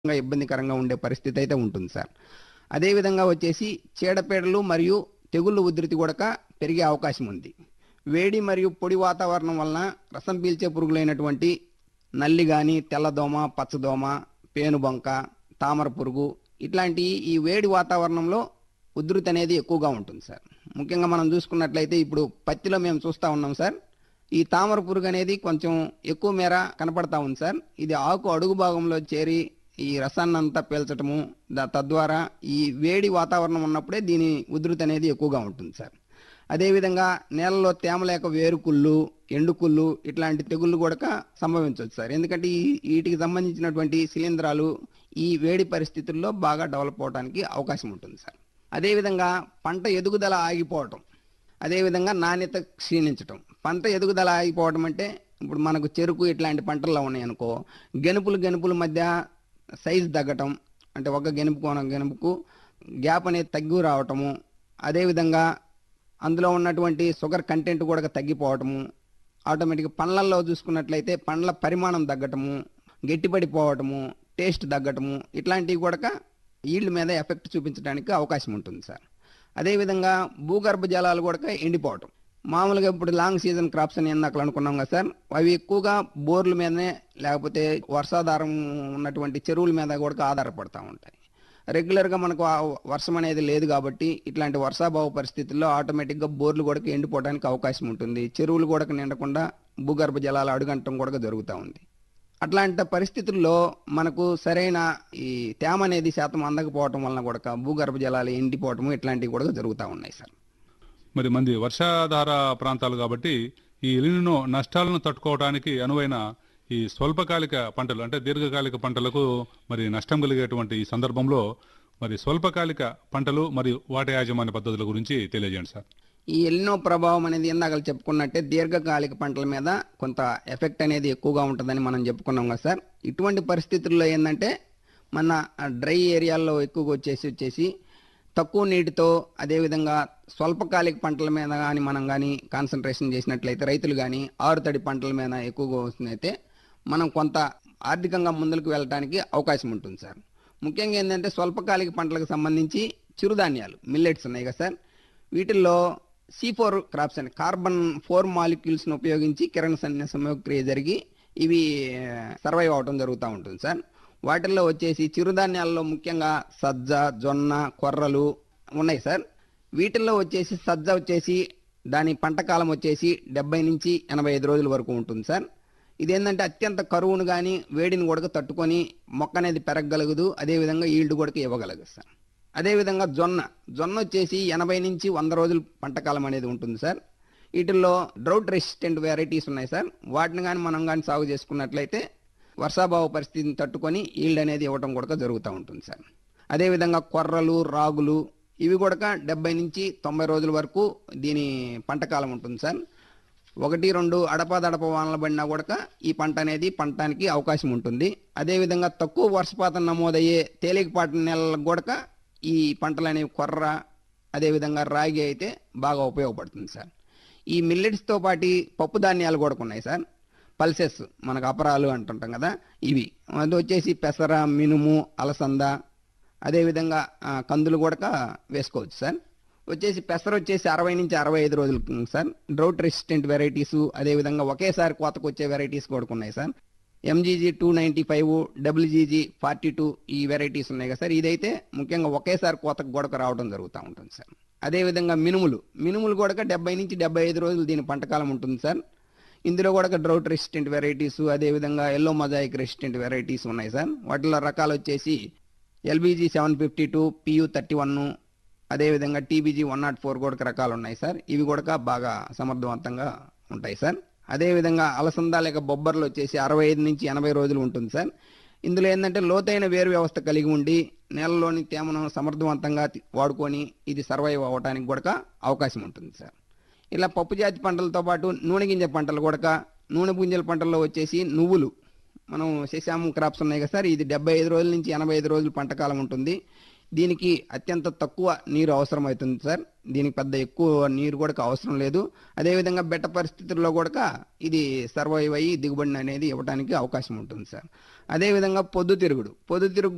ఇంకా ఇబ్బందికరంగా ఉండే పరిస్థితి అయితే ఉంటుంది సార్ అదేవిధంగా వచ్చేసి చీడపీడలు మరియు తెగుళ్ళు ఉధృతి కూడా పెరిగే అవకాశం ఉంది వేడి మరియు పొడి వాతావరణం వలన రసం పీల్చే పురుగులైనటువంటి నల్లి కానీ తెల్లదోమ పచ్చదోమ పేనుబంక తామర పురుగు ఇట్లాంటి ఈ వేడి వాతావరణంలో ఉధృతి అనేది ఎక్కువగా ఉంటుంది సార్ ముఖ్యంగా మనం చూసుకున్నట్లయితే ఇప్పుడు పత్తిలో మేము చూస్తూ ఉన్నాం సార్ ఈ తామర పురుగు అనేది కొంచెం ఎక్కువ మేర కనపడతా ఉంది సార్ ఇది ఆకు అడుగు భాగంలో చేరి ఈ రసాన్ని అంతా పీల్చటము దా తద్వారా ఈ వేడి వాతావరణం ఉన్నప్పుడే దీని ఉధృతి అనేది ఎక్కువగా ఉంటుంది సార్ అదేవిధంగా నేలలో తేమ లేక వేరుకుళ్ళు ఎండుకుళ్ళు ఇట్లాంటి తెగుళ్ళు కూడా సంభవించవచ్చు సార్ ఎందుకంటే ఈ వీటికి సంబంధించినటువంటి శిలీంధ్రాలు ఈ వేడి పరిస్థితుల్లో బాగా డెవలప్ అవడానికి అవకాశం ఉంటుంది సార్ అదేవిధంగా పంట ఎదుగుదల ఆగిపోవటం అదేవిధంగా నాణ్యత క్షీణించటం పంట ఎదుగుదల ఆగిపోవడం అంటే ఇప్పుడు మనకు చెరుకు ఇట్లాంటి పంటల్లో ఉన్నాయనుకో గెనుపులు గెనుపుల మధ్య సైజు తగ్గటం అంటే ఒక గెనుపు కోన గెనుపుకు గ్యాప్ అనేది తగ్గి రావటము అదేవిధంగా అందులో ఉన్నటువంటి షుగర్ కంటెంట్ కూడా తగ్గిపోవటము ఆటోమేటిక్గా పండ్లల్లో చూసుకున్నట్లయితే పండ్ల పరిమాణం తగ్గటము గట్టిపడిపోవటము టేస్ట్ తగ్గటము ఇట్లాంటివి కూడా ఈల్డ్ మీద ఎఫెక్ట్ చూపించడానికి అవకాశం ఉంటుంది సార్ అదేవిధంగా భూగర్భ జలాలు కూడా ఎండిపోవటం మామూలుగా ఇప్పుడు లాంగ్ సీజన్ క్రాప్స్ అని ఇందాక అనుకున్నాం కదా సార్ అవి ఎక్కువగా బోర్ల మీదనే లేకపోతే వర్షాధారం ఉన్నటువంటి చెరువుల మీద కూడా ఆధారపడతా ఉంటాయి రెగ్యులర్గా మనకు ఆ వర్షం అనేది లేదు కాబట్టి ఇట్లాంటి వర్షాభావ పరిస్థితుల్లో ఆటోమేటిక్గా బోర్లు కూడా ఎండిపోవడానికి అవకాశం ఉంటుంది చెరువులు కూడా నిండకుండా భూగర్భ జలాలు అడుగంటం కూడా జరుగుతూ ఉంది అట్లాంటి పరిస్థితుల్లో మనకు సరైన ఈ తేమ అనేది శాతం అందకపోవటం వలన కూడా భూగర్భ జలాలు ఎండిపోవటం ఇట్లాంటివి కూడా జరుగుతూ ఉన్నాయి సార్ మరి మంది వర్షాధార ప్రాంతాలు కాబట్టి ఈ ఎలినో నష్టాలను తట్టుకోవడానికి అనువైన ఈ స్వల్పకాలిక పంటలు అంటే దీర్ఘకాలిక పంటలకు మరి నష్టం కలిగేటువంటి ఈ సందర్భంలో మరి స్వల్పకాలిక పంటలు మరియు వాటి యాజమాన్య పద్ధతుల గురించి తెలియజేయండి సార్ ఈ ఎల్నో ప్రభావం అనేది ఇందాక చెప్పుకున్నట్టే దీర్ఘకాలిక పంటల మీద కొంత ఎఫెక్ట్ అనేది ఎక్కువగా ఉంటుందని మనం చెప్పుకున్నాం కదా సార్ ఇటువంటి పరిస్థితుల్లో ఏంటంటే మన డ్రై ఏరియాల్లో ఎక్కువగా వచ్చేసి వచ్చేసి తక్కువ నీటితో అదేవిధంగా స్వల్పకాలిక పంటల మీద కానీ మనం కానీ కాన్సన్ట్రేషన్ చేసినట్లయితే రైతులు కానీ ఆరుతడి పంటల మీద ఎక్కువగా వస్తుందైతే మనం కొంత ఆర్థికంగా ముందుకు వెళ్ళడానికి అవకాశం ఉంటుంది సార్ ముఖ్యంగా ఏంటంటే స్వల్పకాలిక పంటలకు సంబంధించి చిరుధాన్యాలు మిల్లెట్స్ ఉన్నాయి కదా సార్ వీటిల్లో సి ఫోర్ క్రాప్స్ అని కార్బన్ ఫోర్ మాలిక్యూల్స్ను ఉపయోగించి కిరణ సన్య సమయక్రియ జరిగి ఇవి సర్వైవ్ అవటం జరుగుతూ ఉంటుంది సార్ వాటిల్లో వచ్చేసి చిరుధాన్యాల్లో ముఖ్యంగా సజ్జ జొన్న కొర్రలు ఉన్నాయి సార్ వీటిల్లో వచ్చేసి సజ్జ వచ్చేసి దాని పంట కాలం వచ్చేసి డెబ్బై నుంచి ఎనభై ఐదు రోజుల వరకు ఉంటుంది సార్ ఇదేంటంటే అత్యంత కరువును కానీ వేడిని కూడా తట్టుకొని మొక్క అనేది పెరగగలగదు అదేవిధంగా ఈల్డ్ కూడా ఇవ్వగలగదు సార్ అదేవిధంగా జొన్న జొన్న వచ్చేసి ఎనభై నుంచి వంద రోజులు పంటకాలం అనేది ఉంటుంది సార్ వీటిల్లో డ్రౌట్ రెసిస్టెంట్ వెరైటీస్ ఉన్నాయి సార్ వాటిని కానీ మనం కానీ సాగు చేసుకున్నట్లయితే వర్షాభావ పరిస్థితిని తట్టుకొని ఈల్డ్ అనేది ఇవ్వడం కూడా జరుగుతూ ఉంటుంది సార్ అదేవిధంగా కొర్రలు రాగులు ఇవి కూడా డెబ్బై నుంచి తొంభై రోజుల వరకు దీని పంటకాలం ఉంటుంది సార్ ఒకటి రెండు అడపాదడప వానలు పడినా కూడా ఈ పంట అనేది పండటానికి అవకాశం ఉంటుంది అదేవిధంగా తక్కువ వర్షపాతం నమోదయ్యే తేలికపాటి నెలలకు కూడా ఈ పంటలు అనేవి కొర్ర అదేవిధంగా రాగి అయితే బాగా ఉపయోగపడుతుంది సార్ ఈ మిల్లెట్స్తో పాటు పప్పు ధాన్యాలు కూడా ఉన్నాయి సార్ పల్సెస్ మనకు అపరాలు అంటుంటాం కదా ఇవి అది వచ్చేసి పెసర మినుము అలసంద అదేవిధంగా ఆ, కందులు కూడా వేసుకోవచ్చు సార్ వచ్చేసి పెసర వచ్చేసి అరవై నుంచి అరవై ఐదు రోజులు ఉంటుంది సార్ డ్రౌట్ రెసిస్టెంట్ వెరైటీస్ అదేవిధంగా ఒకేసారి కోతకు వచ్చే వెరైటీస్ కూడా ఉన్నాయి sir MGG two ninety five WGG forty two ఈ వెరైటీస్ ఉన్నాయి కదా సార్ ఇదైతే ముఖ్యంగా ఒకేసారి కోతకు గొడక రావడం జరుగుతూ ఉంటుంది సార్ అదేవిధంగా మినుములు మినుములు కూడా డెబ్బై నుంచి డెబ్బై ఐదు రోజులు దీని పంటకాలం ఉంటుంది సార్ ఇందులో కూడా డ్రౌట్ రెసిస్టెంట్ వెరైటీస్ అదేవిధంగా ఎల్లో మొజాయిక్ రెసిస్టెంట్ వెరైటీస్ ఉన్నాయి సార్ వాటిలో రకాలు వచ్చేసి LBG seven fifty two PU thirty one అదేవిధంగా టీబీజీ వన్ నాట్ ఫోర్ కూడా రకాలు ఉన్నాయి సార్ ఇవి కూడా బాగా సమర్థవంతంగా ఉంటాయి సార్ అదేవిధంగా అలసంద లేక బొబ్బర్లు వచ్చేసి అరవై ఐదు నుంచి ఎనభై రోజులు ఉంటుంది సార్ ఇందులో ఏంటంటే లోతైన వేరు వ్యవస్థ కలిగి ఉండి నేలలోని తేమను సమర్థవంతంగా తి- వాడుకొని ఇది సర్వైవ్ అవ్వడానికి కూడా అవకాశం ఉంటుంది సార్ ఇలా పప్పు జాతి పంటలతో పాటు నూనె గింజ పంటలు కూడా నూనె గింజల పంటల్లో వచ్చేసి నువ్వులు మనం శశాము క్రాప్స్ ఉన్నాయి కదా సార్ ఇది డెబ్బై ఐదు రోజుల నుంచి ఎనభై ఐదు రోజులు పంట కాలం ఉంటుంది దీనికి అత్యంత తక్కువ నీరు అవసరం అవుతుంది సార్ దీనికి పెద్ద ఎక్కువ నీరు కూడా అవసరం లేదు అదేవిధంగా బెట్ట పరిస్థితుల్లో కూడా ఇది సర్వైవ్ అయ్యి దిగుబడిని అనేది ఇవ్వడానికి అవకాశం ఉంటుంది సార్ అదేవిధంగా పొద్దుతిరుగుడు పొద్దుతిరుగు